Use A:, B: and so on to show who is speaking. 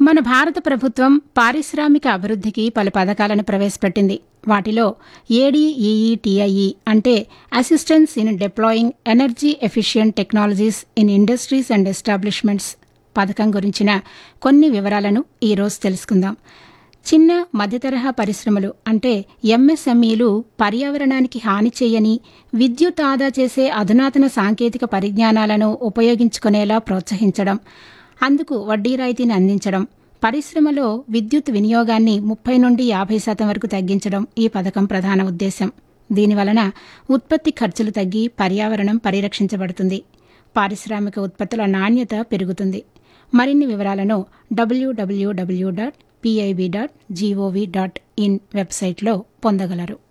A: మన భారత ప్రభుత్వం పారిశ్రామిక అభివృద్ధికి పలు పథకాలను ప్రవేశపెట్టింది వాటిలో ఏడీఈఈటీఐఈ అంటే assistance in deploying energy efficient technologies in industries and establishments పథకం గురించిన కొన్ని వివరాలను ఈరోజు తెలుసుకుందాం చిన్న మధ్యతరహా పరిశ్రమలు అంటే ఎంఎస్ఎంఈలు పర్యావరణానికి హాని చేయని విద్యుత్ ఆదా చేసే అధునాతన సాంకేతిక పరిజ్ఞానాలను ఉపయోగించుకునేలా ప్రోత్సహించడం అందుకు వడ్డీ రాయితీని అందించడం పరిశ్రమలో విద్యుత్ వినియోగాన్ని ముప్పై నుండి యాభై శాతం వరకు తగ్గించడం ఈ పథకం ప్రధాన ఉద్దేశం దీనివలన ఉత్పత్తి ఖర్చులు తగ్గి పర్యావరణం పరిరక్షించబడుతుంది పారిశ్రామిక ఉత్పత్తుల నాణ్యత పెరుగుతుంది మరిన్ని వివరాలను WWW dot PIB dot GOV dot in వెబ్సైట్లో పొందగలరు